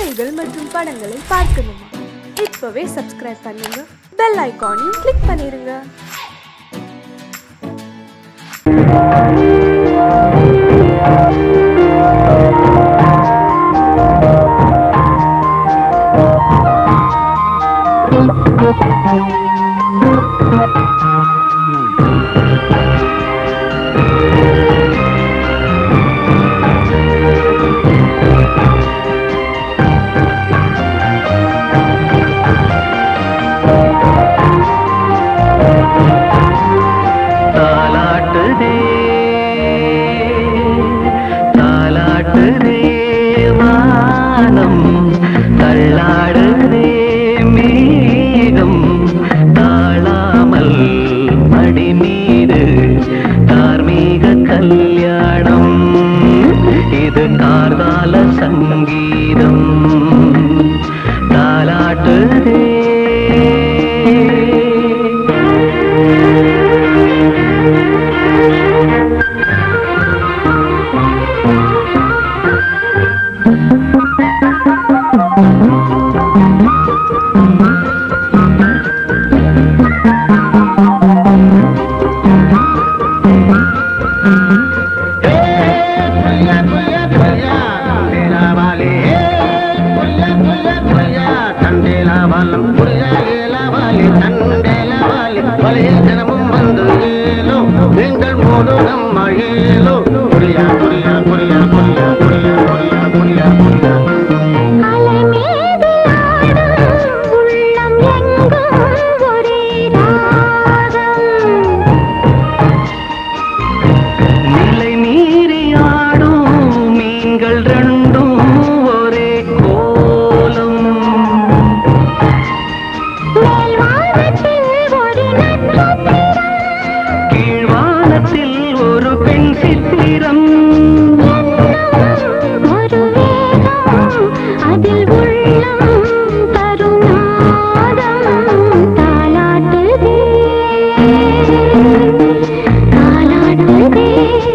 செய்திகள் மற்றும் படங்களை பார்க்கணுமா இப்பவே சப்ஸ்கிரைப் பண்ணுங்க பெல் ஐகானையும் கிளிக் பண்ணிருங்க தாலாட்டுதே தாலாட்டுதே வானம் தள்ளாடுதே மேகம் தாழாமல் மடி மீது தார்மீக கல்யாணம் இது கார்கால சங்கீதம் தாலாட்டுதே அலைமேது ஆடும் உள்ளம் எங்கும் ஒரே ராகம் நிலை மீறி ஆடும் மீன்கள் ரெண்டும் ஒரே கோலம் மேல்வானத்தில் ஒரு நட்சத்திரம் கீழ்வானத்தில் ஒரு பெண் சித்திரம் என்னும் ஒரு வேகம் அதில் உள்ளம் தருநாதம் தாலாட்டுதே தாலாட்டுதே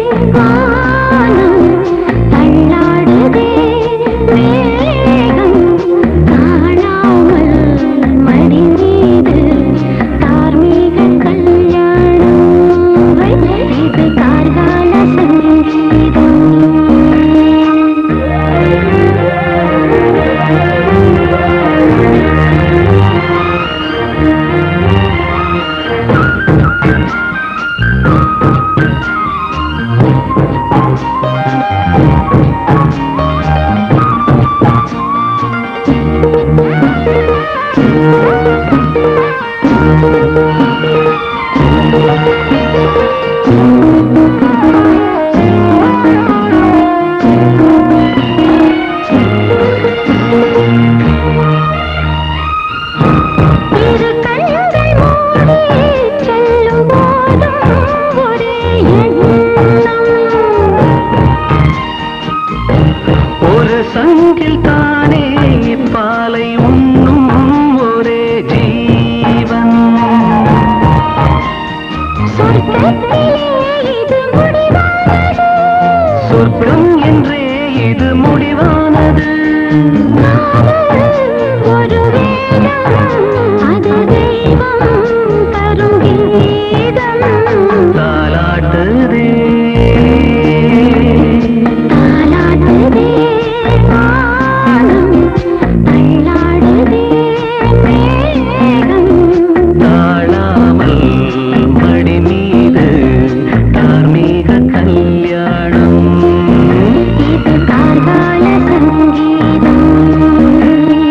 வானம் தள்ளாடுதே மேகம் காணாமல் மடி மீது தார்மீக கல்யாணம் இது கார்கால சங்கீதம் இரு கண்கள் மூடி செல்லும் போதும் ஒரே எண்ணம் ஒரு சங்கில் தானே பாலை உண்ணும் ஒரே ஜீவன் சொர்க்கத்திலே இது முடிவானது சொர்க்கம் என்றே இது முடிவானது காதல் ஒரு வேதம் அது தெய்வம் தரும் கீதம் தாலாட்டுதே தாலாட்டுதே வானம் தள்ளாடுதே மேகம் தாழாமல் மடி மீது தார்மீக கல்யாணம் இது கார்கால சங்கீதம்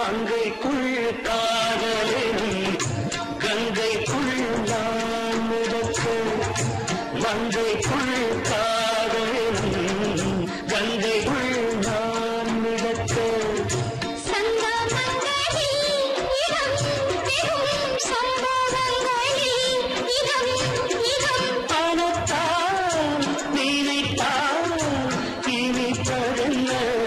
மங்கைக்குள் காதலினும் கங்கைக்குள் நான் மிதக்க மங்கைக்குள் காதலினும் கங்கைக்குள் நான் மிதக்க பணத்தால் நினைத்தால் இனிப்பதென்ன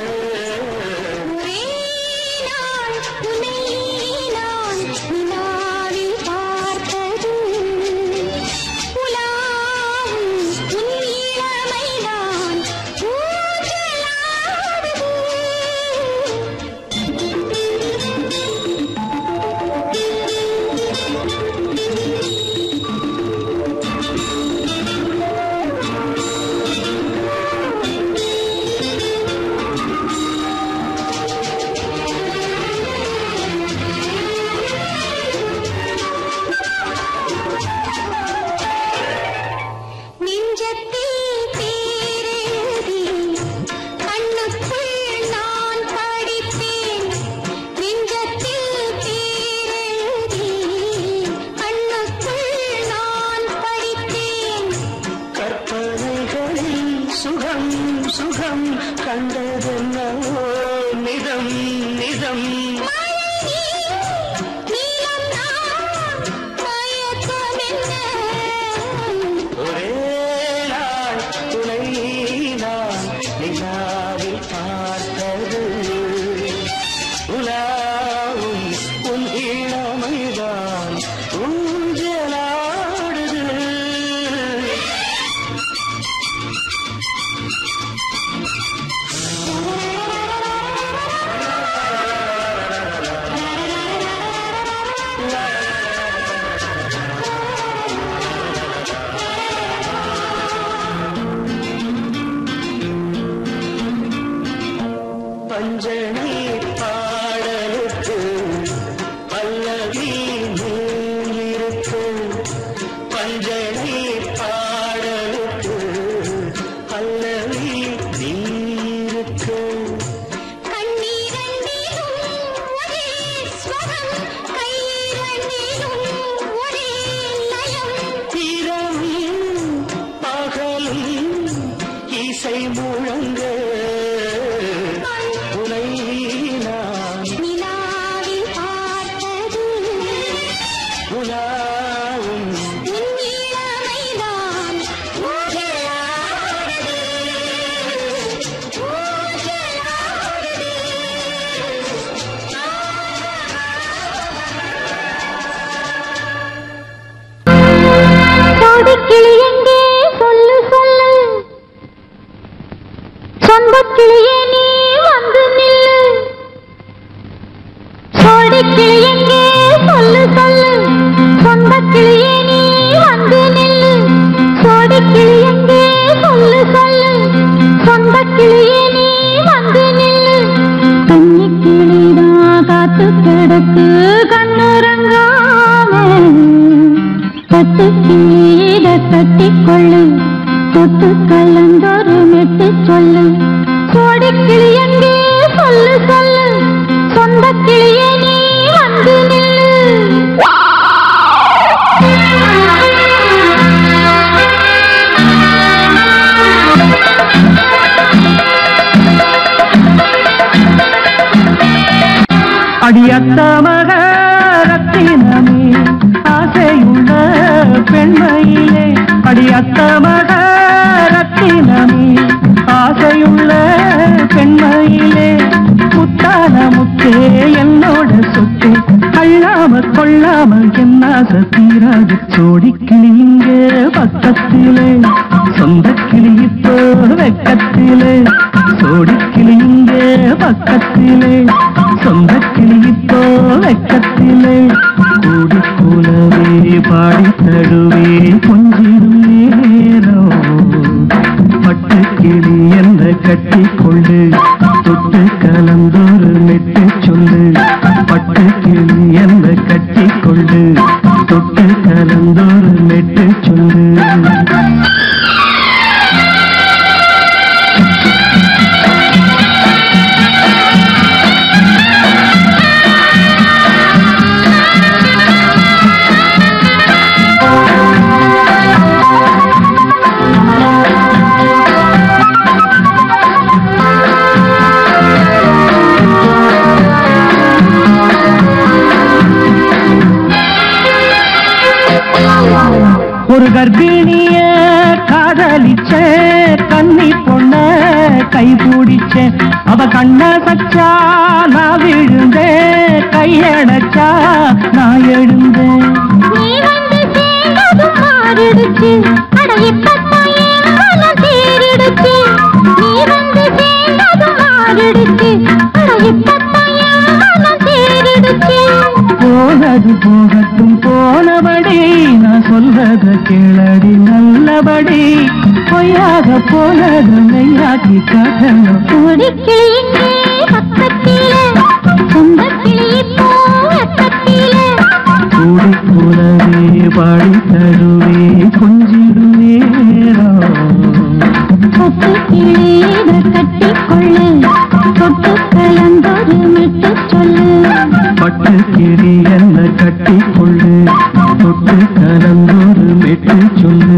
நெஞ்சத்தில் பேரெழுதி கண்ணுக்குள் நான் படித்தேன் நெஞ்சத்தில் பேரெழுதி கண்ணுக்குள் நான் படித்தேன் கற்பனைகளில் சுகம் சுகம் கண்டதென்னவோ நிதம் நிதம் நீலம் நான் மயக்கம் என்ன ஒரே நாள் துணை நான் நிலாவில் பார்த்தது உலாவும் உன் இளமைதான் ஊஞ்சலாடுது பஞ்சனை பாடலுக்கு பல்லவி இருக்கு பஞ்சனை பாடலுக்கு பல்லவி இருக்கு கண்ணீரண்டிலும் ஒரே ஸ்வரம் கையிரண்டிலும் ஒரே லயம் இரவும் பகலும் இசை முழங்க உனை நான் நிலாவில் பார்த்தது உலாவும் உன் இளமைதான் ஊஞ்சலாடுது ஊஞ்சலாடுது கோடிக்கிளி எங்கே சொல்லு சொல்லு சொந்தக் கிளியே நீ வந்து நில்லு கோடிக்கிளி எங்கே சொல்லு சொல்லு சொந்தக் கிளியே நீ வந்து நில்லு கோடிக்கிளி எங்கே சொல்லு சொல்லு சொந்தக் கிளியே நீ வந்து நில்லு கன்னி கிளிதான் காத்து கிடக்கு கண்ணுறங்காம கட்டு கிளியிட கட்டிக்கொள்ளு தொட்டு கலந்தொரு மெட்டு சொல்லு கோடி கிளி எங்கே சொல்லு சொல்லு சொந்த கிளியே நீ வந்து நில்லு அடியத்த மக ரத்தினமே ஆசையுள்ள பெண்மையிலே அடியத்த மக ரத்தினமே ஆசையுள்ள பெண்மையிலே முத்தான முத்தே என்னோட சொத்து அள்ளாம கொள்ளாம என்ன சத்தீராது சோடிக்கிளி இங்கே பக்கத்திலே சொந்த கிளி இப்போ வெக்கத்திலே சோடிக்கிளி இங்கே பக்கத்திலே சொந்த கிளி இப்போ வெக்கத்திலே கூடி கூலவே பாடி தழுவே கொஞ்சிடும் நேரம் பட்டு கிளி என்ற கட்டி கொண்டு தொட்டு கலந்தொரு மெட்டு சொல்லு பட்டு கிளி என்ற கட்டி கொண்டு தொட்டு கலந்தொரு மெட்டு சொல்லு ஆ கர்ப்பிணிய காதலிச்ச கன்னி பொண்ண கை பிடிச்சேன் அவ கண்ண சச்சா நான் விழுந்தேன் கையடைச்சா நான் எழுந்தேன் நீ வந்து சேர்ந்ததும் மாறிடுச்சு அட இப்பத்தான் என் மனம் தேறிடுச்சு நீ வந்து சேர்ந்ததும் மாறிடுச்சு அட இப்பத்தான் என் மனம் தேறிடுச்சு போனது போகட்டும் போனபடி நான் சொல்றத கேளடி நல்லபடி பொய்யாக போனது மெய்யாக்கி காட்டணும் கொடிக்கிளி இங்கே பக்கத்திலே சொந்தக்கிளி இப்போ வெக்கத்திலே கூடி கூடவே பாடி தருவே கொஞ்சிடும் நேரம் கொத்து கிளியிட கட்டிக்கொள்ளு தொட்டு கலந்தொரு மெட்டு சொல்லு பட்டு கிளி என்ன கட்டி கொள்ளு தொட்டு கலந்தொரு மெட்டு சொல்லு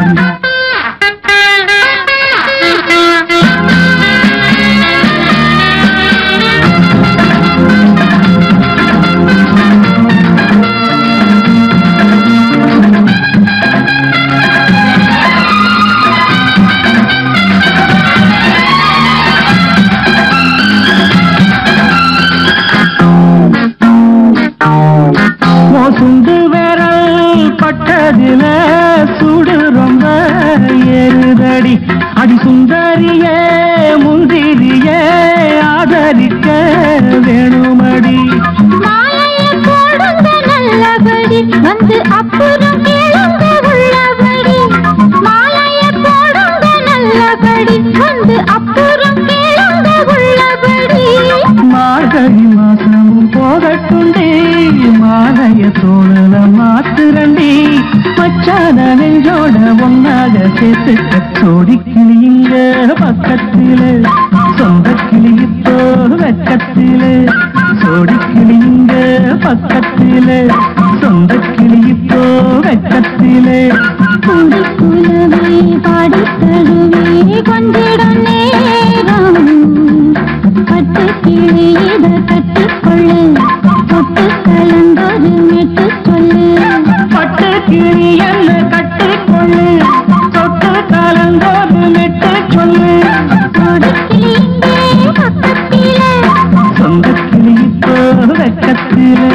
மோசுண்டு விரல் பட்டதில சுடு ரொம்ப ஏறுதடி அடி சுந்தரியே முந்திரியே ஆதரிக்க வேணுமடி மாலையை போடுங்க நல்லபடி வந்து அப்புறம் கேளுங்க உள்ளபடி மாலையை போடுங்க நல்லபடி வந்து அப்புறம் கேளுங்க உள்ளபடி மார்கழி மாசமும் போகட்டுண்டி மாலைய தோழல மாத்துரண்டி மச்சான நெஞ்சோட ஒன்னாக சேர்த்துக்க சோடி கிளியுங்க பக்கத்தில சொந்த கிளி இப்போ வெக்கத்தில சோடி கிளியுங்க பக்கத்தில சொந்த கிளி இப்போ வெக்கத்தில கூடி குலவே பாடி தருவே கொஞ்சிடம் நேரம் பட்டு கிளியிட கட்டிக்கொள்ளு தொட்டு கலந்தொரு மெட்டு சொல்லு பட்டு கிளி என்ன கட்டிக்கொள்ளு தொட்டு கலந்தோடு மெட்டு சொல்லு கொடிக்கிளி இங்கே பக்கத்திலே சொந்த கிளி இப்போ வெக்கத்திலே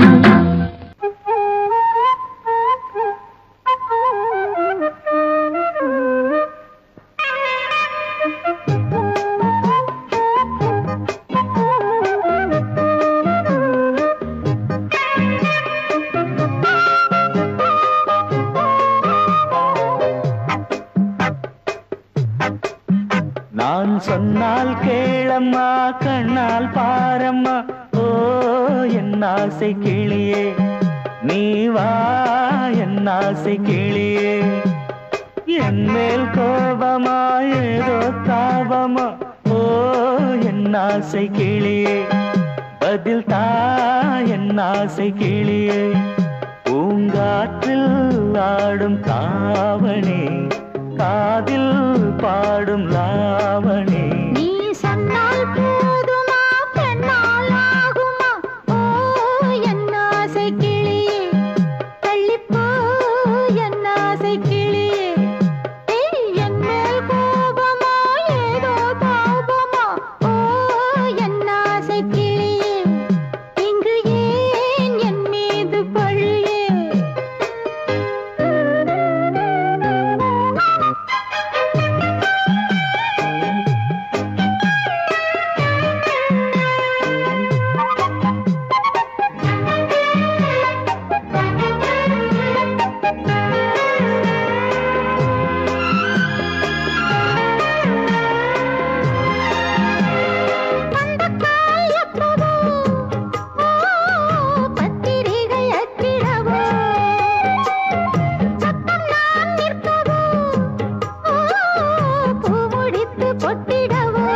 நான் சொன்னால் கேளம்மா கண்ணால் பாரம்மா ஓ என் ஆசை கிளியே நீ வா என் ஆசை கிளியே என் மேல் கோபமா ஏதோ தாபமா ஓ என் ஆசை கிளியே பதில் தா என் ஆசை கிளியே பூங்காற்றில் ஆடும் தாவணி காதில் பாடும் லாவணி நீ சொன்னால் போதுமா பெண்ணால் ஆகுமா ஓ என் ஆசை கிளியே தள்ளிப்போ என் ஆசை கிளியே ஏய், என் மேல் கோபமா ஏதோ தாபமா ஓ என் ஆசை கிளியே இங்கு ஏன் என் மீது பழியே பந்தக்கால் எப்பவோ, ஓ, பத்திரிகை அச்சிடவோ, சத்தம் நான் நிற்கவோ, ஓ, பூ முடித்து பொட்டிடவோ.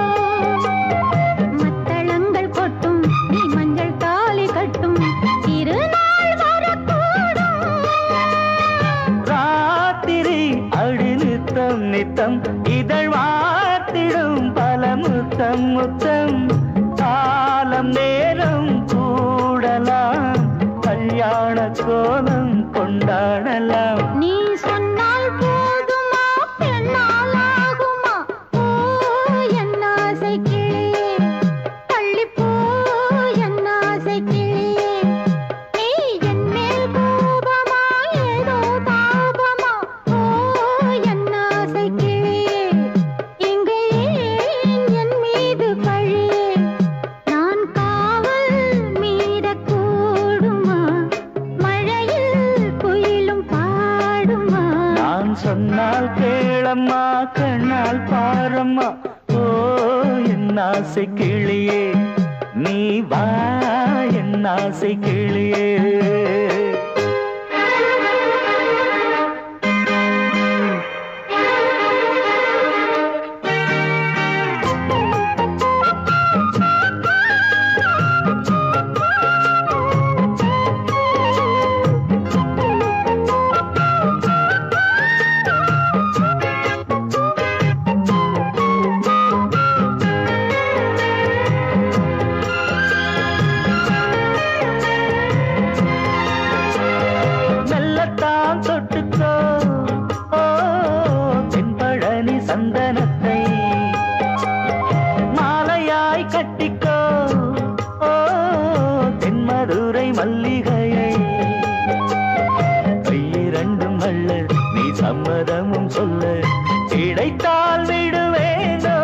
மத்தளங்கள் கொட்டும், நீ மஞ்சள் தாலி கட்டும், திருநாள் வரக்கூடும். ராத்திரி அடி நித்தம் நித்தம் இதழ் வாத்திடும் பல முத்தம் முத்தம் காலம் நேரம் கூடலாம் கல்யாண கோலம் கொண்டாடலாம் நீ சொன்ன ஆசை கிளியே நீ வா என் ஆசை கிளியே மெல்லத்தான் தொட்டுக்கோ ஓ தென்பழனி சந்தனத்தை மாலையாய் கட்டிக்கோ ஓ தென்மதுரை மல்லிகையை கையிரண்டும் அள்ள நீ சம்மதமும் சொல்ல கிடைத்தால் விடுவேனோ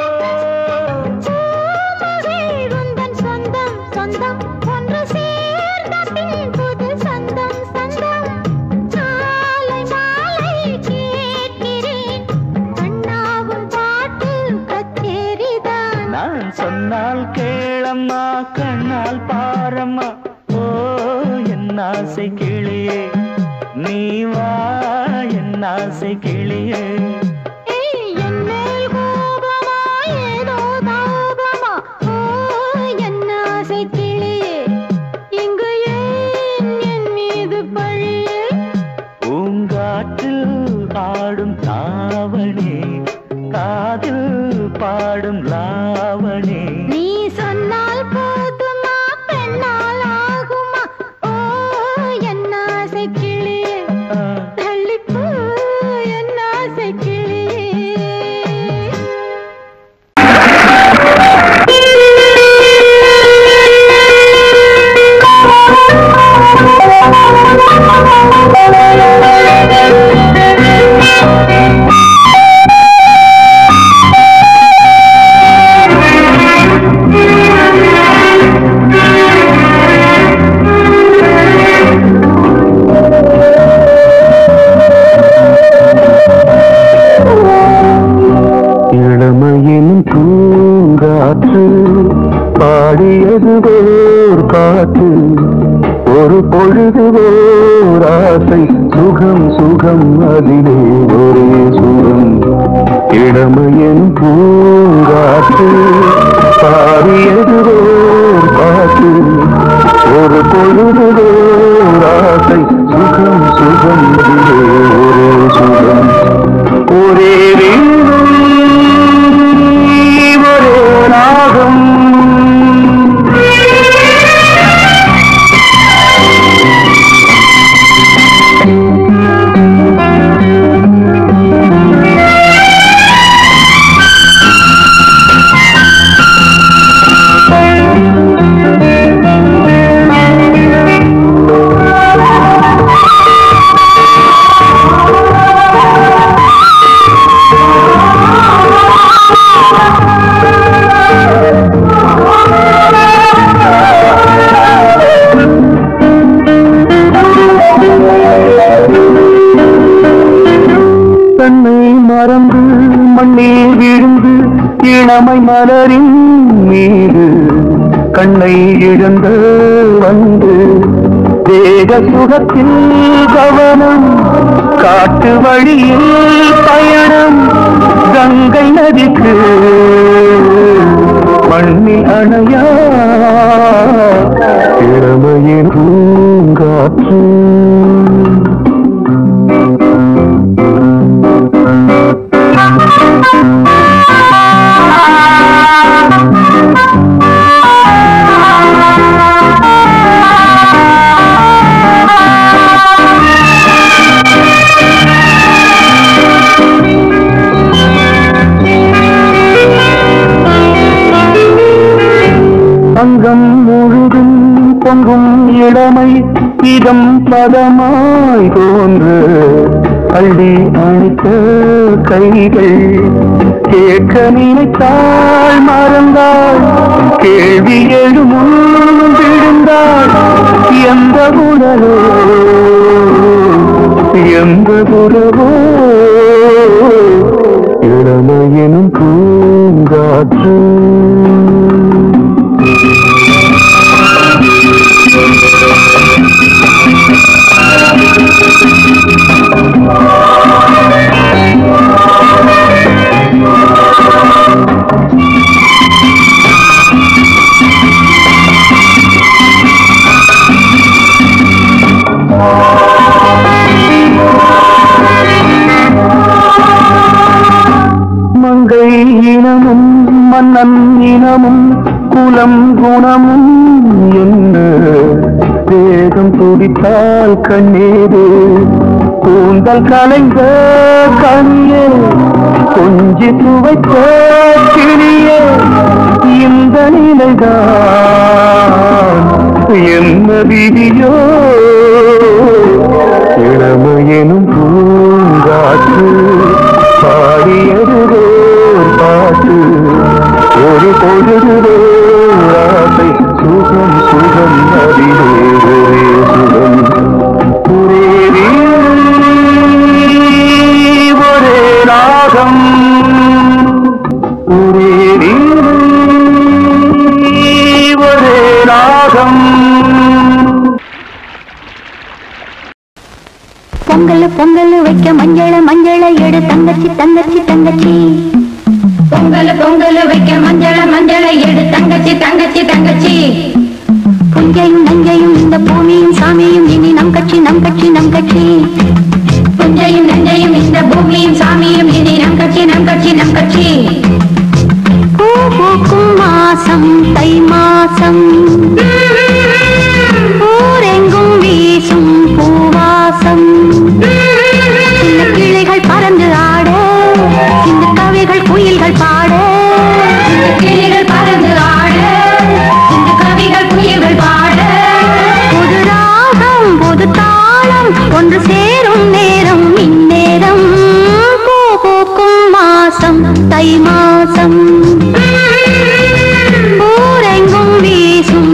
உந்தன் சொந்தம் சொந்தம் ஒன்று சேர்ந்த பின் புது சொந்தம் சொந்தம் மாலை மாலை கேட்கிறேன் அண்ணாவும் பாட்டு கச்சேரிதான் நான் சொன்னால் கேளம்மா கண்ணால் பாரம்மா ஓ என் ஆசை கிளியே நீ வா என் ஆசை கிளியே ஏய், என் மேல் கோபமா ஏதோ தாபமா ஓ என் ஆசை கிளியே இங்கு ஏன் என் மீது பழியே பூங்காற்றில் ஆடும் தாவணி காதில் பாடும் லாவணி நீ சொன்னால் போதுமா பெண்ணால் ஆகுமா ஓ என் ஆசை கிளியே ஆ, தள்ளிப்போ என் ஆசை கிளியே இளமையின் பூங்காற்று பாடியது ஓர் பாட்டு ஒரு பொழுது ஓர் ஆசை சுகம் சுகம் அதிலே ஒரே சுகம் இளமையின் பூங்காற்று பாடியது ஓர் பாட்டு ஒரு பொழுது ஓர் ஆசை சுகம் சுகம் அதிலே ஒரே சுகம் ஒரே வீணை, ஒரே ராகம் தன்னை மறந்து மண்ணில் விழுந்து இளமை மலரின் மீது கண்ணை இழந்து வந்து தேக சுகத்தில் கவனம் காட்டு வழியில் பயணம் கங்கை நதிக்கு மண்ணில் அணையா இளமையின் பூங்காற்று அங்கம் முழுதும் பொங்கும் இளமை இதம் பதமாய் தோன்று அள்ளி அணைத்த கைகள் கேட்க நினைத்தாள் மறந்தாள் கேள்வி எழும் விழுந்தாள் எந்த உணரோ எந்த உறவோ இளமையினும் பூங்காற்று மனமும் குலம் குணமும் என்ன வேகம் துடித்தால் கண்ணீரு கூந்தல் கலைந்த கனியே கொஞ்சி துவைத்த கிளியே இந்த நிலைதான் என்ன விதியோ இளமையெனும் பூங்காற்று பாடியது பாட்டு ஒரு பொழுது ஆசை சுகம் சுகம் அதிலே ஒரே சுகம் ஒரே வீடு, ஒரே ராகம் ஒரே வீடு, ஒரே ராகம் பொங்கல் பொங்கல் வைக்க மஞ்சள மஞ்சள எடு தங்கச்சி தங்கச்சி தங்கச்சி பொங்கல் பொங்கல் வைக்க மஞ்சள மஞ்சள எடு தங்கச்சி தங்கச்சி தங்கச்சி புஞ்சையும் நஞ்சையும் இந்த பூமியும் சாமியும் இனி நம் கட்சி நம் கட்சி நம் கட்சி புஞ்சையும் நஞ்சையும் இந்த பூமியும் சாமியும் இனி நம் கட்சி நம் கட்சி நம் கட்சி பூ பூக்கும் மாசம் தை மாசம் ஊரெங்கும் வீசும் பூவாசம் சின்ன கிளைகள் பறந்து ஆட இந்த கவிகள் குயில்கள் பாட இந்த கிளிகள் பறந்து ஆட இந்த கவிகள் குயில்கள் பாட புது ராகம் புது தாளம் ஒன்று சேரும் நேரம் இந்நேரம் பூ பூக்கும் மாசம் தை மாசம் ஊரெங்கும் வீசும்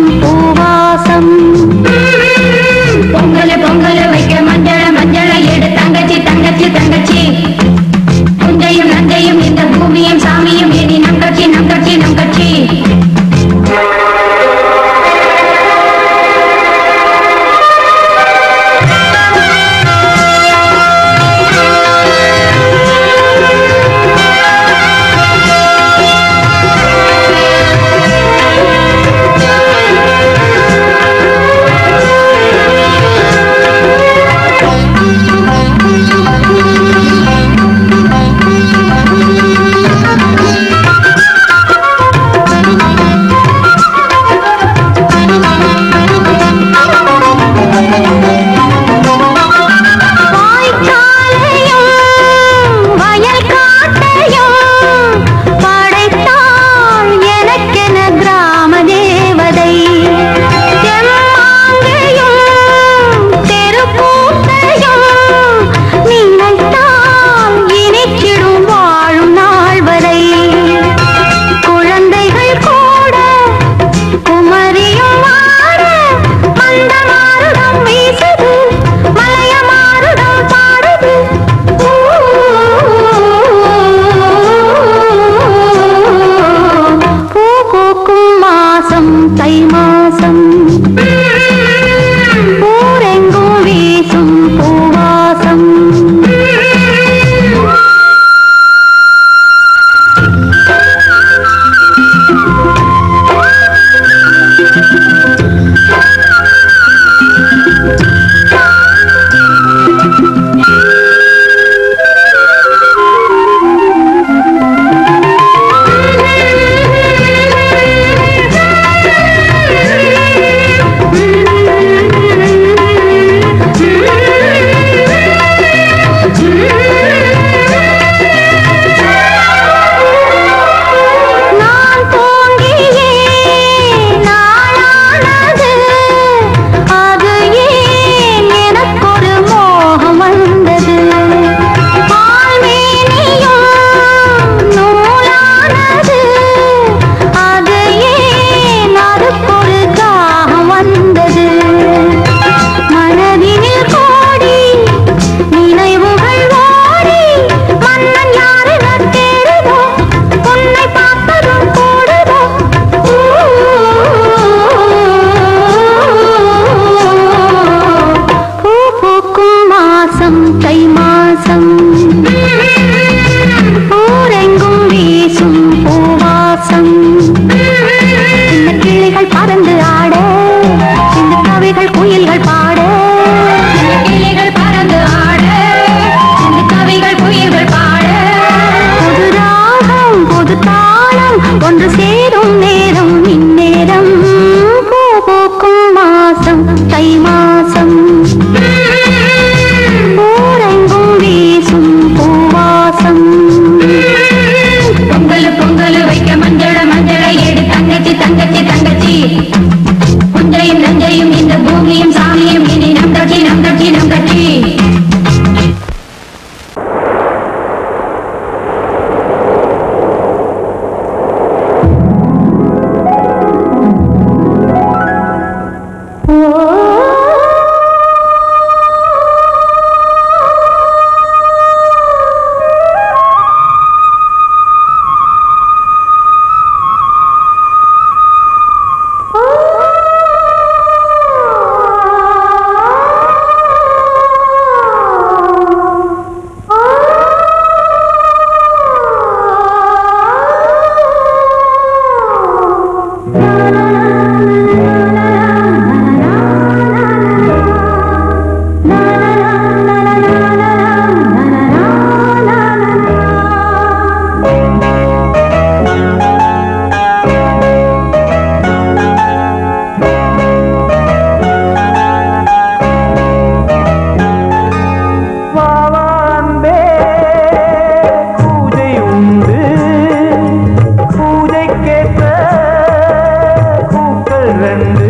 ரெண்டு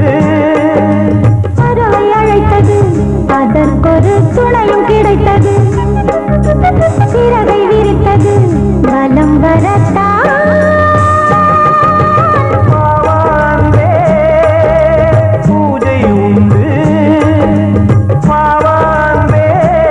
பறவை அழைத்தது அதற்கொரு துணையும் கிடைத்தது சிறகை விரித்தது வலம் வரத்தான் பாவாந்தே பூஜை உண்டு பாவாந்தே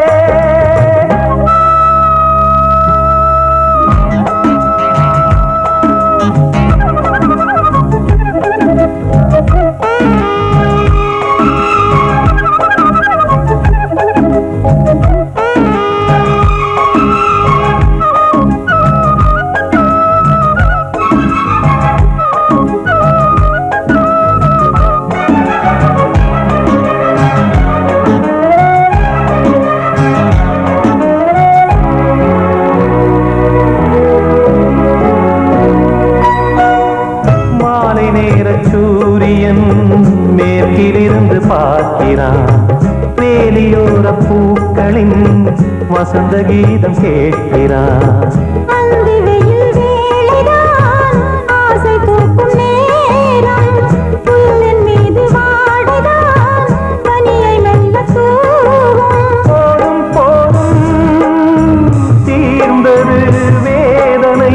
மாலை நேர சூரியன் மேற்கிலிருந்து பார்க்கிறான் வேலியோர பூக்களின் வசந்த கீதம் கேட்கிறான் அந்தி வெயில் வேளைதான் ஆசை பூக்கும் நேரம் புல்லின் மீது வாடைதான் பனியை மெல்ல தூவும் போதும் போதும் தீர்ந்தது வேதனை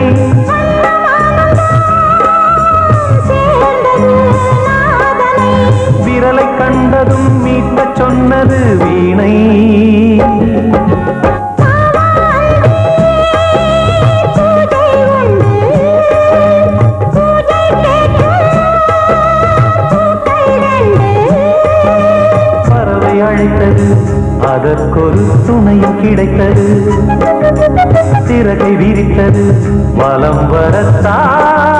சேர்ந்தது நாதனை விரலை கண்டதும் மீட்டச் சொன்னது வீணை பூஜை உண்டு பூஜை கேட்கும் பூக்கள் ரெண்டு பறவை அழைத்தது அதற்கொரு துணையும் கிடைத்தது சிறகை விரித்தது வலம் வரத்தான்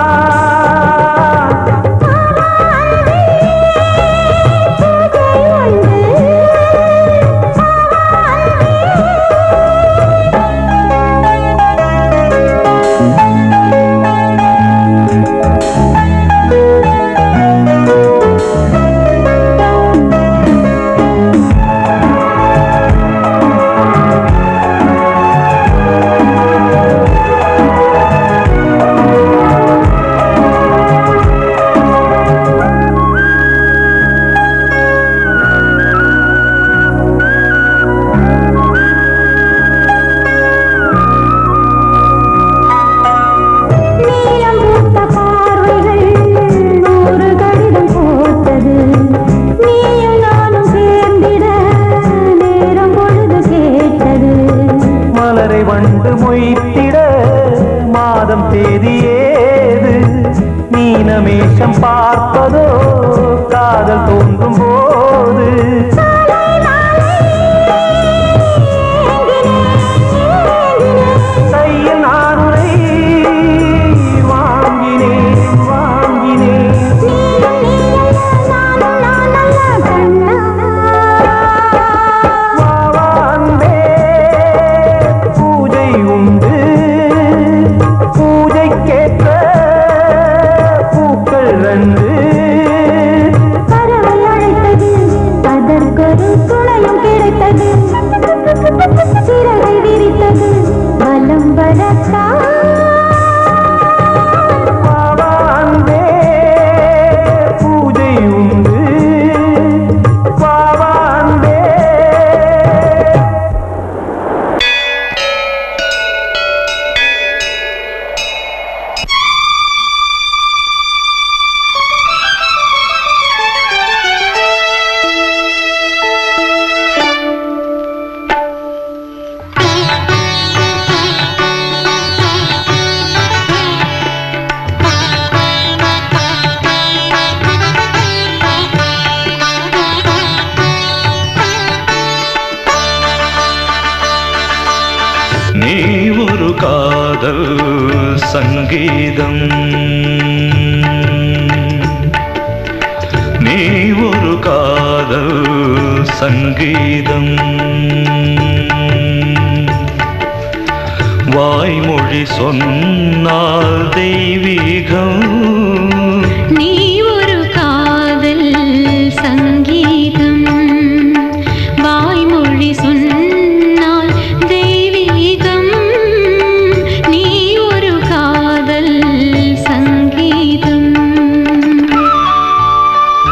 நீலம் பூத்த பார்வைகள் நூறு கடிதம் போட்டது நீயும் நானும் சேர்ந்திட நேரம் பொழுது கேட்டது மலரை வண்டு மொய்த்திட மாதம் தேதி ஏது மீனமேஷம் பார்ப்பதோ காதல் தோன்றும் போது கையில் நானுரை வாங்கினேன் வாங்கினேன் வாவாந்தே பூஜை உண்டு பூஜைக்கேற்ற பூக்கள் ரெண்டு பறவை அழைத்தது அதற்கொரு துணையும் கிடைத்தது சிறகை விரித்தது வலம் வரத்தான் வாவாந்தே பூஜை உண்டு வாவாந்தே நீ ஒரு காதல் சங்கீதம் நீ ஒரு காதல் சங்கீதம் வாய்மொழி சொன்னால் தெய்வீகம் நீ ஒரு காதல் சங்கீதம் வாய்மொழி சொன்னால் தெய்வீகம் நீ ஒரு காதல் சங்கீதம்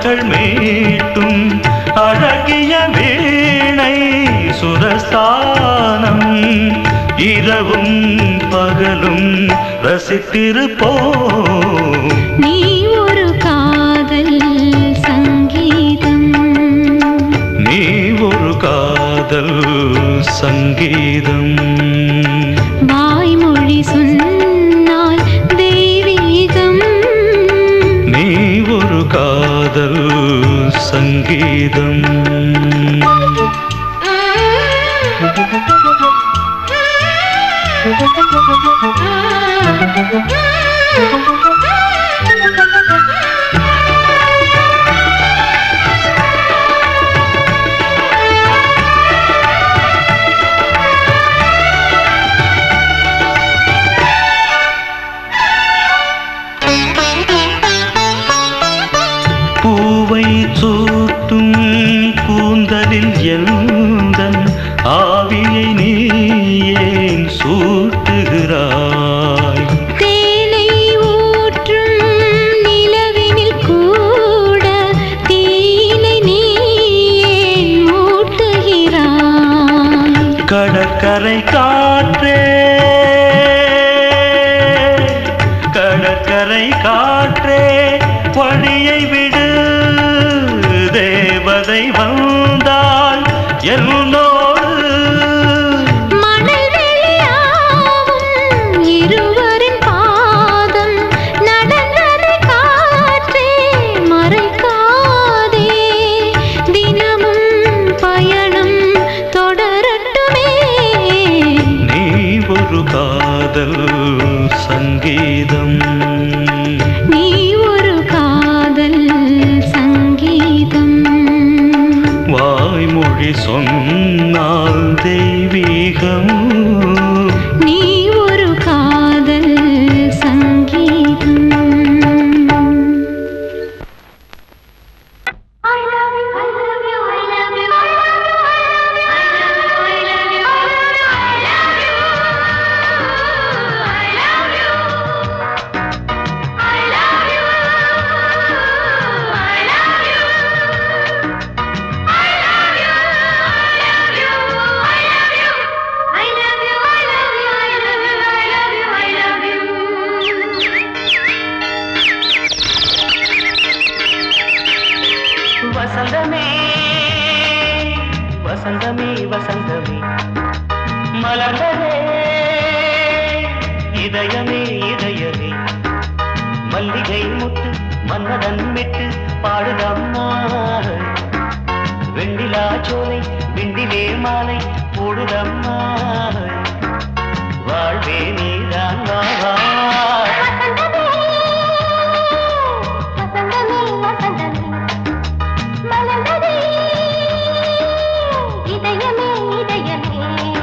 ராகங்கள் மீட்டும் அழகிய வீணை சுரஸ்தானம் இரவும் பகலும் ரசித்திருப்போம் நீ ஒரு காதல் சங்கீதம் நீ ஒரு காதல் சங்கீதம் வாய்மொழி சொன்னால் தெய்வீகம் நீ ஒரு காதல் சங்கீதம் பூவை சூட்டும் கூந்தலில் எந்தன் ஆவியை நீ ஏன் சூட்டுகிறாய் தேனை ஊற்றும் நிலவினில் கூட தீனை நீ ஏன் மூட்டுகிறாய் கடற்கரை காற்றே கடற்கரை காற்றே வழியை விடு தேவதை வந்தால் என்னோடு மணல் வெளியாகும் இருவரின் பாதம் நடந்ததை காற்றே மறைக்காதே தினமும் பயணம் தொடரட்டுமே நீ ஒரு காதல் சங்கீதம் நீ ஒரு காதல் சங்கீதம் வாய்மொழி சொன்னால் தெய்வீகம் நீ ஒரு காதல் சங்கீதம் வசந்தமே வசந்தமே வசந்தமே மலர்ந்ததே இதயமே இதயமே மல்லிகை முத்து மன்னதன் விட்டு பாடுதம்மா வெண்ணிலா சோலை வெண்டிலே மாலை போடுதம்மா வாழ்வே நீதான் வா வா. இதயமே இதயமே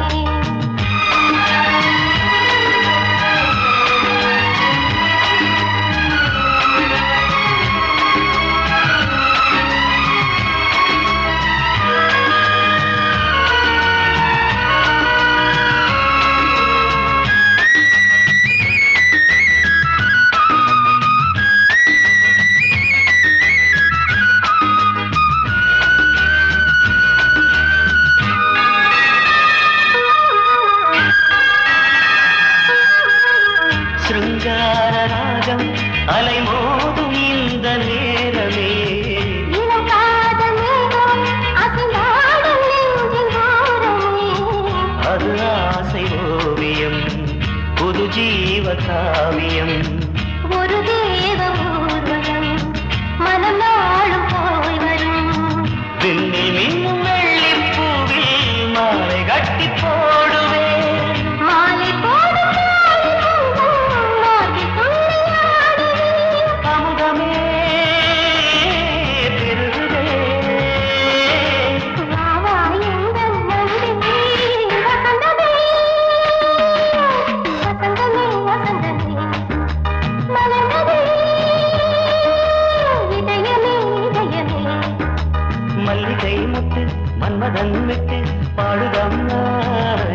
சிருங்கார ராகம் அலைமோதும் இந்த நேரமே அது ஆசை ஓவியம் புது ஜீவ காவியம் ஒரு தேவ ஊர்வலம் மனம் நாளும் போய் வரும் விண்ணில் மின்னும் வெள்ளிப் பூவில் மாலை கட்டி போடுவேன் மாலை போடும் மாலை துள்ளியாடுவேன் அமுதமே பெருகுதே வாவா எங்கள் நந்தினி வசந்தமே வசந்தமே வசந்தமே மலர்ந்ததே இதயமே இதயமே மல்லிகை முத்து மன்மதன் விட்டு பாடுதம்மா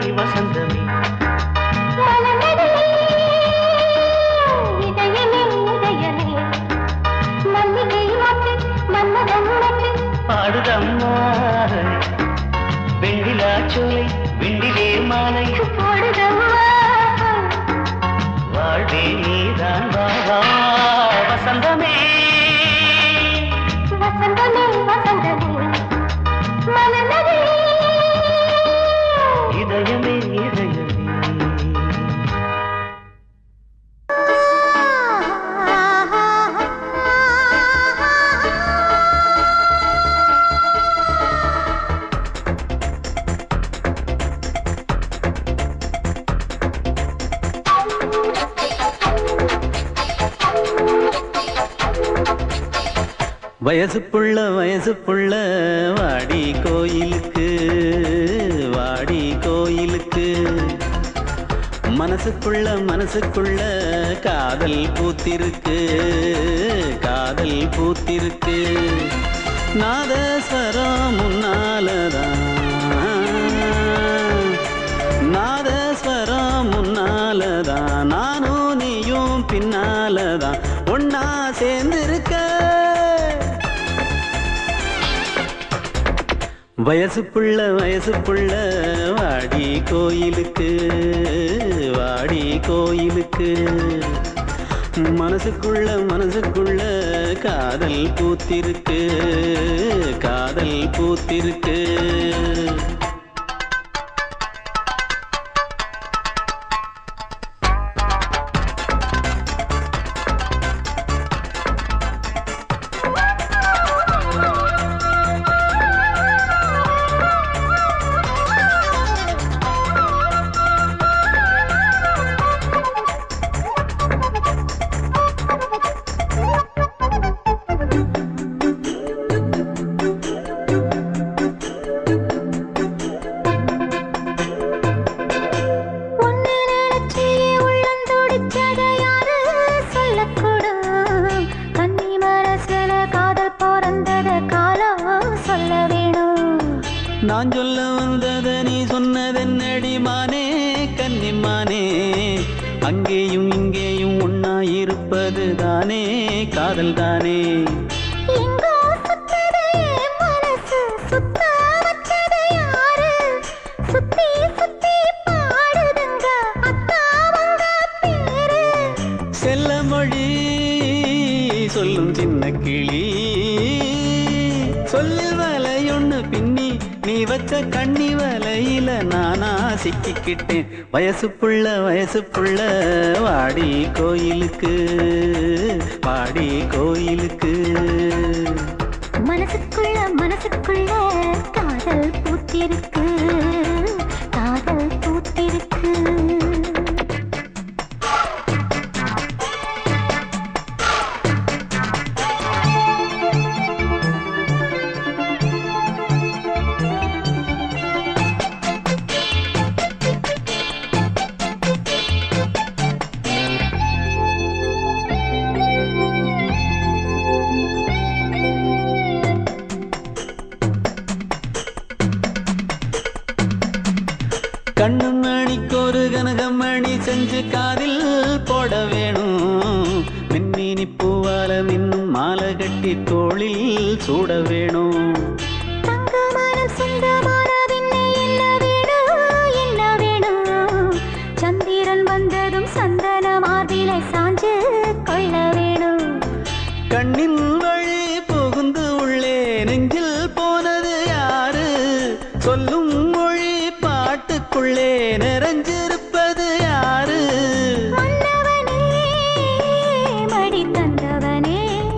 வசந்தமே மலர்ந்ததே, இதயமே இதயமே மல்லிகை மொட்டு மன்மதன் மொட்டு பாடுதம்மா வெண்ணிலா சோலை வெண்ணிலே மாலை போடுதம்மா வாழ்வே நீதான் வா வா வசந்தமே வசந்தமே வசந்தமே மலர்ந்ததே இதயமே இதயமே வயசு புள்ள வயசு புள்ள வாடி கோயிலுக்கு வாடி கோயிலுக்கு மனசுக்குள்ள மனசுக்குள்ள காதல் பூத்திருக்கு காதல் பூத்திருக்கு நாதஸ்வரம் முன்னாலதான் நாதஸ்வரம் முன்னாலதான் நானும் நீயும் பின்னாலதான் ஒன்னா சேர்ந்திருக்க வயசு புள்ள வயசு புள்ள வாடி கோயிலுக்கு வாடி கோயிலுக்கு மனசுக்குள்ள மனசுக்குள்ள காதல் பூத்திருக்கு காதல் பூத்திருக்கு ஒன்னு நினைச்சி உள்ளம் துடிச்சத யாரு சொல்லக்கூடும் கன்னி மனசுல காதல் பிறந்தத காலம் சொல்ல வேணும் நான் சொல்ல வந்தத நீ சொன்னதென்னடி மானே கன்னிமானே அங்கேயும் இங்கேயும் ஒன்னா இருப்பது தானே காதல் தானே எங்கோ சுத்தது என் மனசு சுத்த வச்சது யாரு சுத்தி சுத்தி பாடுதுங்க அத்தாவங்க பேரு செல்ல மொழி சொல்லும் சின்ன கிளி சொல்லில் வலையொன்னு பின்னி நீ வச்ச கண்ணி வலையில நானா சிக்கிக்கிட்டேன் வயசு புள்ள வயசு புள்ள வாடி கோயிலுக்கு வாடி கோயிலுக்கு மனசுக்குள்ள மனசுக்குள்ள காதல் பூத்திருக்கு காதல் பூத்திருக்கு கண்ணு மணிக்கு ஒரு கனகமணி செஞ்சு காதில் போட வேணும் மின்மினி பூவால மின்னும் மாலை கட்டி தோளில் சூட வேணும் தங்கமனம் சொந்தமானதின்னை என்ன வேணும் என்ன வேணும் சந்திரன் வந்ததும் சந்தன மார்பிலை சாஞ்சு கொள்ள வேணும் கண்ணின் வழி புகுந்து உள்ளே நெஞ்சில் போனது யாரு சொல்லும் மொழி பாட்டுக்குள்ளே நிறைஞ்சிருப்பது யாரு மன்னவனே மடி தந்தவனே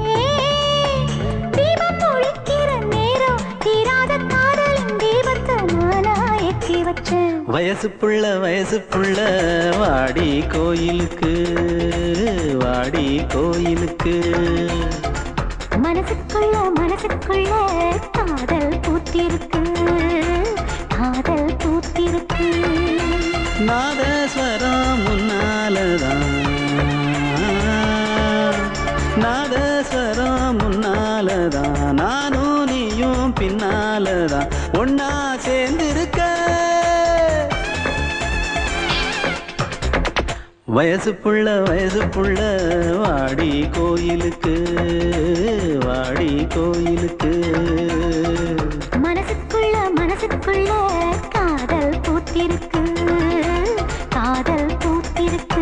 தீபம் ஒழிக்கிற நேரம் தீராத காதலின் தீபத்தை நானா ஏற்றி வச்சேன் வயசு புள்ள வயசு புள்ள வாடி கோயிலுக்கு வாடி கோயிலுக்கு மனசுக்குள்ள மனசுக்குள்ள காதல் பூத்திருக்கு காதல் பூத்திருக்கு நாதஸ்வரம் முன்னாலதான் நாதஸ்வரம் முன்னாலதான் நானும் நீயும் பின்னாலதான் ஒன்னா சேர்ந்திருக்க வயசு புள்ள வயசு புள்ள வாடி கோயிலுக்கு வாடி கோயிலுக்கு மனசுக்குள்ள மனசுக்குள்ள காதல் பூத்திருக்கு காதல் பூத்திருக்கு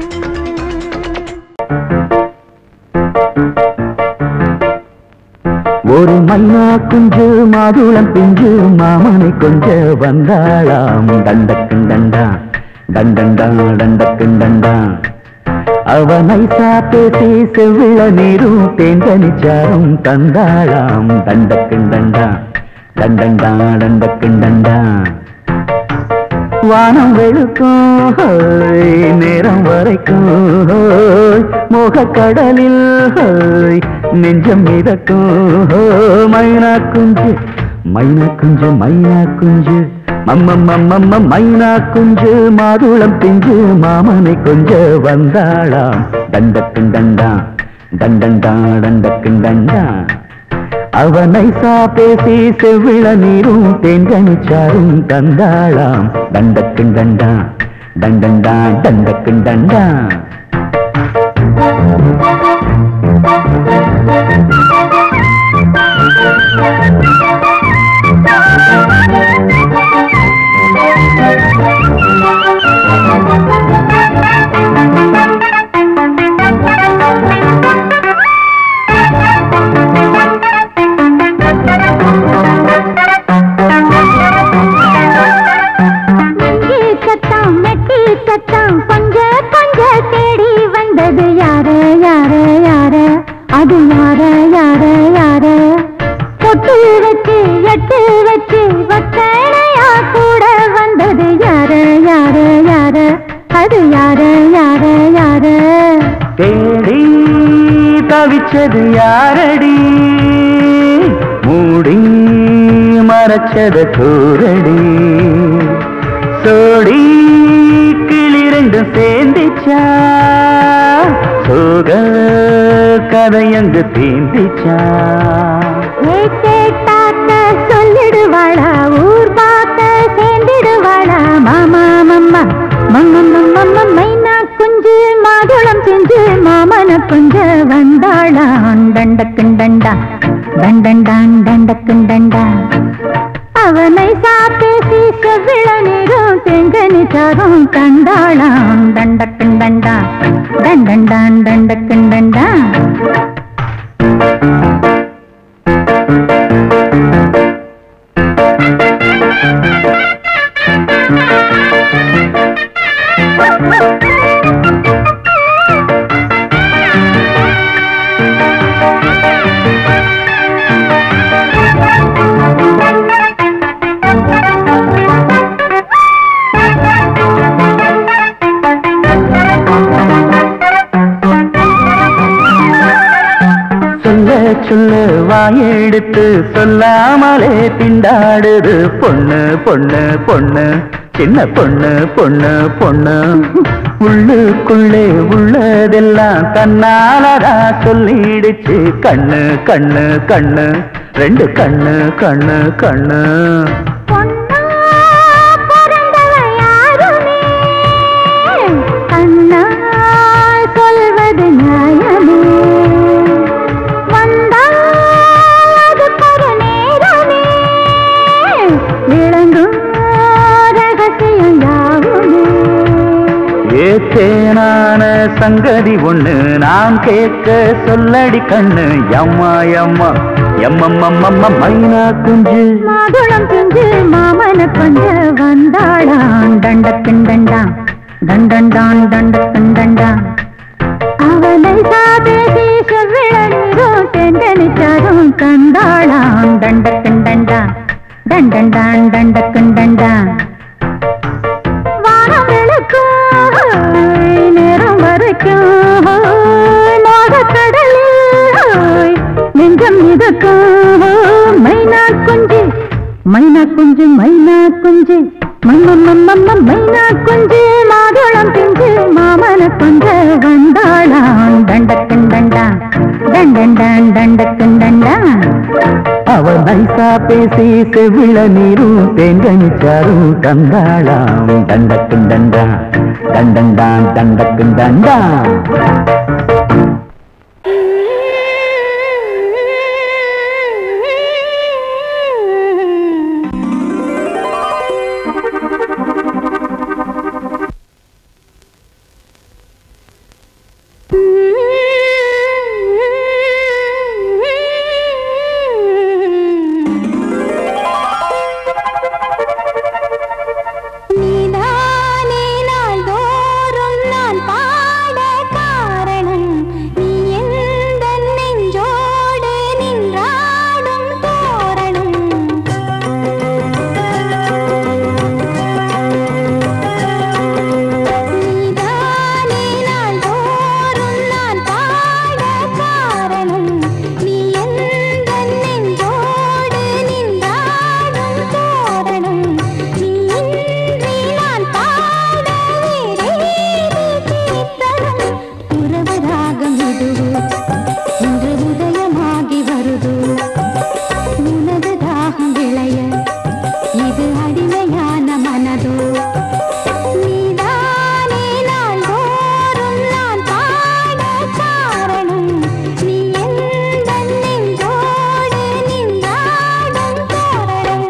ஒரு மைனா குஞ்சு மாதுளம் பிஞ்சு மாமனை கொஞ்ச வந்தாளாம் தண்டக்கும் தண்டா தண்டண்டா டண்டக்கும் டண்டா அவ நைசா பேசி செவ்விள நீரும் தேங்கனிச்சாரும் தந்தாளாம் தண்டக்கும் தண்டா தண்டண்டா டண்டக்கும் டண்டா வானம் வெளுக்கும் ஹோய், நேரம் வரைக்கும் ஹோய், மோகக்கடலில் ஹோய், நெஞ்சம் மிதக்கும் ஹோய், மைனா குஞ்சு மைனா குஞ்சு மைனா குஞ்சு மம்மம்மம்மம்ம மைனா குஞ்சு மாதுளம் பிஞ்சு மாமனை கொஞ்ச வந்தாளாம் தண்டக்கும் தண்டா தண்டண்டா டண்டக்கும் டண்டா அவனை சா பேசி செவ்விள நீரும் தேன்கனிச்சாரும் தந்தாளாம் தண்டக்கும் தண்டா தண்டண்டா தண்டக்கும் தண்டா நெஞ்சு சத்தம் மெட்டி சத்தம் கொஞ்ச கொஞ்ச தேடி வந்தது யாரு யாரு யாரு அது யாரு யாரு யாரு பொட்டு வச்சு எட்டு வச்சு வக்கணையா கூட வந்தது யாரு யாரு யாரு அது யாரு யாரு யாரு தேடி தவிச்சது யாரடி மூடி மறைச்சது கூரடி சோடி கிளி ரெண்டும் சேர்ந்துச்சா சோக கதையங்கு தீந்திச்சா ஏய் கேட்டாக்க சொல்லிடுவாளா ஊர் பார்த்த சேர்ந்திடுவாளா மாமா மம்மா மம்மம்மம்மம்ம மைனா குஞ்சு மாதுளம் செஞ்சு மாமன கொஞ்ச வந்தாளா தண்டக்குண்டண்டா தண்டண்டான் தண்டக்குண்டண்டா அவனை சாப்பேசி செவ்விள நீரும் செங்கனி சாரும் கண்டாளாம் தண்டக்குண்டண்டா தண்டண்டான் தண்டக்குண்டண்டா சொல்ல சொல்ல வாயெடுத்து சொல்லாமலே திண்டாடுது பொண்ணு பொண்ணு பொண்ணு சின்ன பொண்ணு பொண்ணு பொண்ணு உள்ளுக்குள்ளே உள்ளதெல்லாம் தன்னாலதா சொல்லிடுச்சு கண்ணு கண்ணு கண்ணு ரெண்டு கண்ணு கண்ணு கண்ணு பொன்னா பிறந்தவ யாருமே கண்ணா சொல்வது நியாயமே வந்தால் அதுக்கொரு நேரமே விளங்கும் ரகசியம் யாவுமே ஏத்தேனான சங்கதி ஒண்ணு நான் கேட்க சொல்லடி கண்ணு எம்மா எம்மா எம்மம்மம்மம்ம மைனா குஞ்சு மாதுளம் செஞ்சு மாமன கொஞ்ச வந்தாளான் தண்டக்கிண்டண்டா தண்டண்டான் தண்டக்கிண்டண்டா அவனை சாதேசி செவ்விழோ தெண்டனிச்சாரும் கண்டாளான் தண்டக்கிண்டண்டா தண்டண்டான் தண்டக்கிண்டண்டா வானம் விளக்கும் நேரம் வரைக்கும் மோகக்கடலில் நெஞ்சம் மிதக்கும் மைனா குஞ்சு மைனா குஞ்சு மைனா குஞ்சு மம்மம்மம்மம்ம மைனா குஞ்சு மாதுளம் பிஞ்சு மாமன கொஞ்ச வந்தாளாம் தண்டக்குண்டண்டா தண்டண்டான் தண்டக்குண்டண்டா அவன் நைசா பேசி செவிள நீரும் தேங்கனிச்சாரும் தந்தாளாம் தண்டக்கும் தண்டா தண்டண்டான் தண்டக்கும் தண்டான் நீதானே நாள்தோறும் நான் பாட காரணம் நீ எந்தன் நெஞ்சோடு நின்றாடும் தோரணம் நீதானே நாள்தோறும் நான் பாட காரணம் நீ எந்தன் நெஞ்சோடு நின்றாடும் தோரணம் நீ இன்றி நான் பாட வேறேது கீர்த்தனம் உறவு ராகம் இதுவோ இன்று உதயமாகி வருதோ உனது தாகம் விளைய இது அடிமையான மனதோ நீதானே நாள்தோறும் நான் பாட காரணம் நீ எந்தன் நெஞ்சோடு நின்றாடும் தோரணம்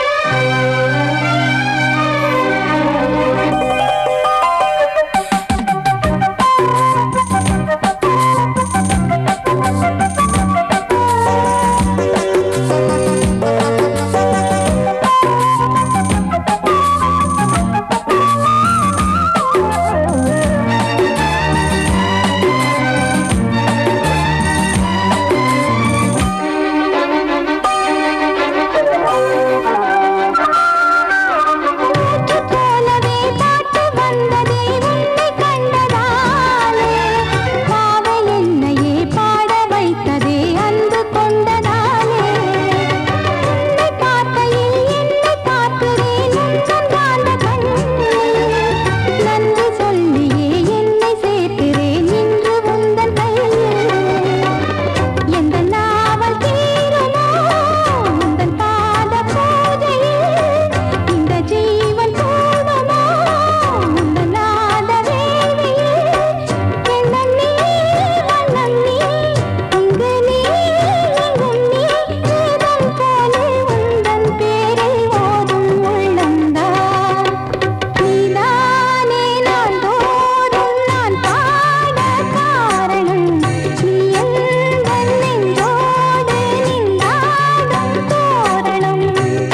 போலவே பாட்டு வந்ததே உன்னை கண்டதாலே பாவை என்னையே பாட வைத்ததே அன்பு கொண்டதாலே உன்னை பார்க்கையில் என்னை பார்க்கிறேன் உந்தன் காந்த கண்ணில் நன்றி சொல்லியே என்னை சேர்க்கிறேன் இன்று உந்தன் கையில் எந்த நாவல் தீருமோ உந்தன் பாத பூஜையில் இந்த ஜீவன் போடுமோ உந்தன் நாத வேளையில் எண்ணம் நீ வண்ணம் நீ இங்கு நீ எங்கும் நீ வேதம் போலே உந்தன் பேரை ஓதும் உள்ளந்தான் நீதானே நான் தோறும் நான் பாட காரணம் நீ எந்தன் நெஞ்சோடு நின்றாடும் தோரணம்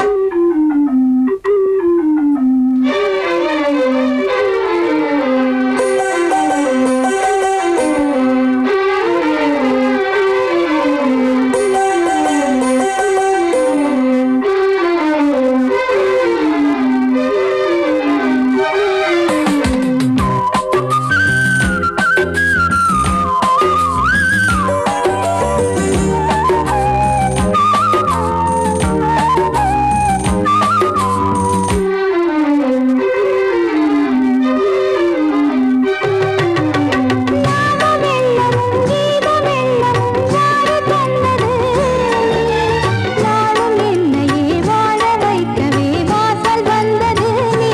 நாமமெல்லமும் கீதமெல்லமும் யாரு தந்தது நாளும் என்னையே வாழ வைக்கவே வாசல் வந்தது நீ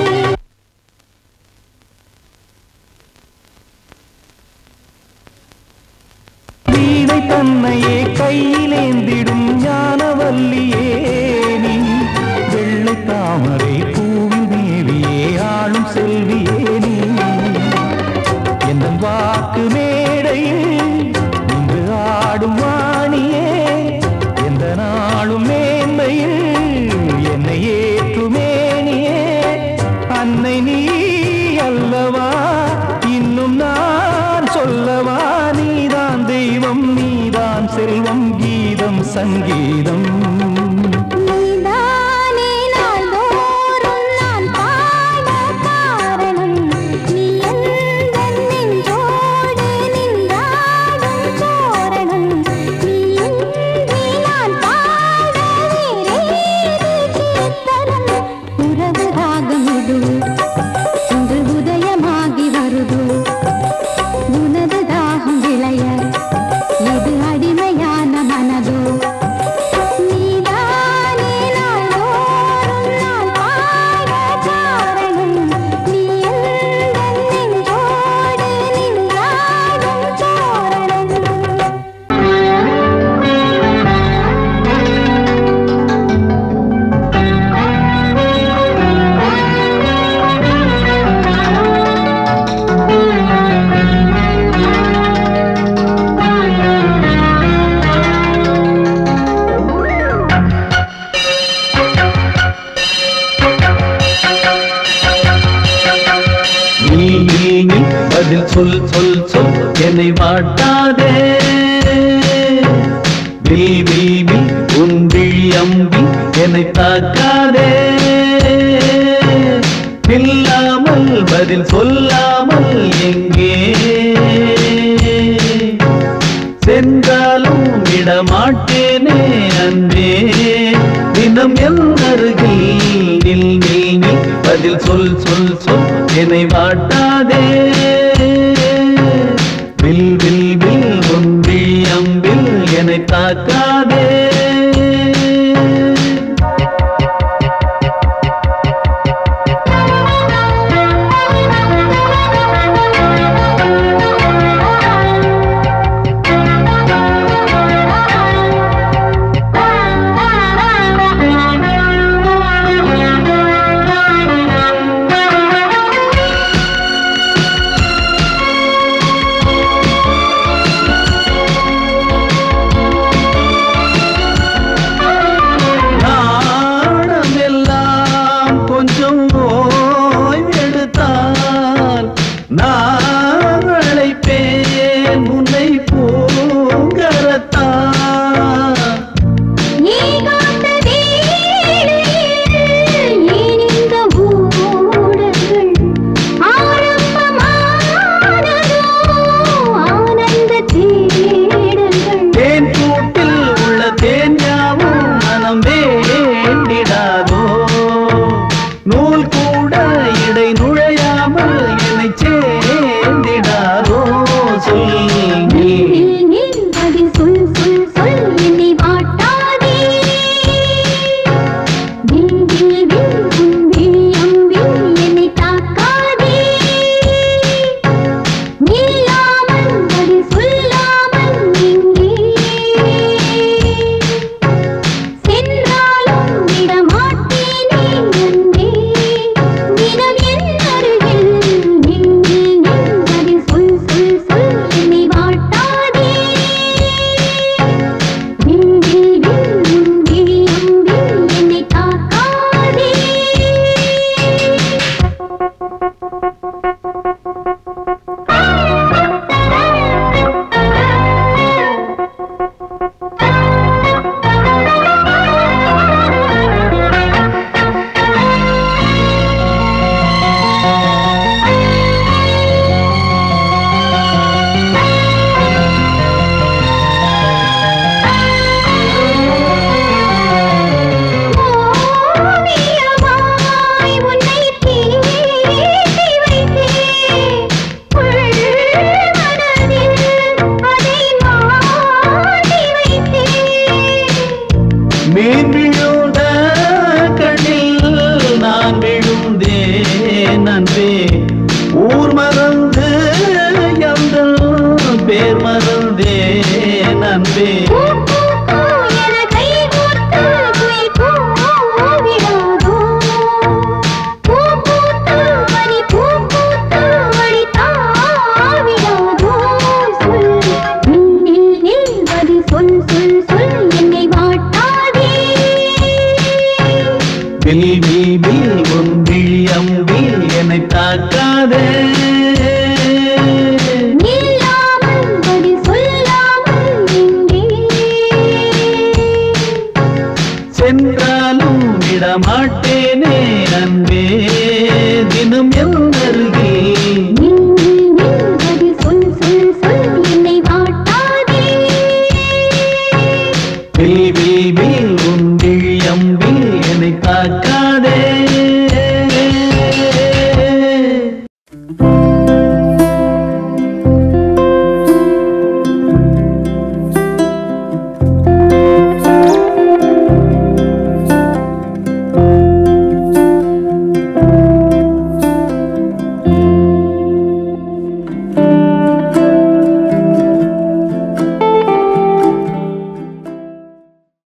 வீணை தன்னையே கையிலேந்திடும் ஞானவல்லியே நீ வெள்ளை தாமரை பூவின் தேவியே ஆளும் செல்வியே நீ எந்த வாக்கு மேடையில் இன்று ஆடும் வாணியே எந்த நாளும் மேன்மையில் என்னை ஏற்றுமேனியே அன்னை நீ அல்லவா இன்னும் நான் சொல்லவா நீதான் தெய்வம் நீதான் செல்வம் கீ பதில் சொல் சொல் சொல் என்னை வாட்டாதே வில் வில் வில் உன் விழி அம்பி என்னை தாக்காதே நில்லாமல் பதில் சொல்லாமல் எங்கே சென்றாலும் விடமாட்டேனே அன்பே தினம் என் அருகில் நில் நில் நில் பதில் சொல் சொல் சொல் என்னை வாட்டாதே வில் வில் வில் உன் விழி அம்பில் என்னை தாக்காதே நாணம் எல்லாம் கொஞ்சம் ஓய்வெடுத்தால் நான் அழைப்பேன் உன்னை பூங்கரத்தான் ஏகாந்த வேளையில் ஏன் இந்த ஊடல்கள் ஆரம்பமானதோ ஆனந்த தேடல்கள் தேன் கூட்டில் உள்ள தேன் யாவும் மனம் வேண்டிடாதோ நூல் கூட இடை நுழையாமல் என்னை சேர்ந்திடாதோ சொல் நீ நில் நில் பதில் சொல் சொல் சொல் என்னை வாட்டாதே வில் வில் வில் உன் விழி அம்பில் என்னை தாக்காதே நில்லாமல் பதில் சொல்லாமல் எங்கே சென்றாலும் விடமாட்டேனே அன்பே தினம் என் அருகில் நில் நில் நில் பதில் சொல் சொல் சொல் என்னை வாட்டாதே வில் வில் வில் உன் விழி அம்பில் என்னை தாக்காதே ஓவியமாய் உன்னை தீட்டி வைத்தேன் உள் மனதில் அதை மாட்டி வைத்தேன் மீன் விழுந்த கண்ணில் நான் விழுந்தேன் அன்பே ஊர் மறந்து எங்கள் பேர் மறந்தேன் அன்பே பூ பூ பூ என கைகோர்த்து குயில் கூவிடாதோ பூ பூத்து மணி பூ பூத்து வழி தாவிடாதோ சொல் நில் நில் நில் பதில் சொல் சொல் சொல் என்னை வாட்டாதே வில் வில் வில் உன் விழி அம்பில் என்னை தாக்காதே நில்லாமல் பதில் சொல்லாமல் எங்கே சென்றாலும் விடமாட்டேனே அன்பே தினம் என் அருகில் நில் நில் நில் பதில் சொல் சொல் சொல் என்னை வாட்டாதே வில் வில் வில் உன் விழி அம்பில் என்னை தாக்காதே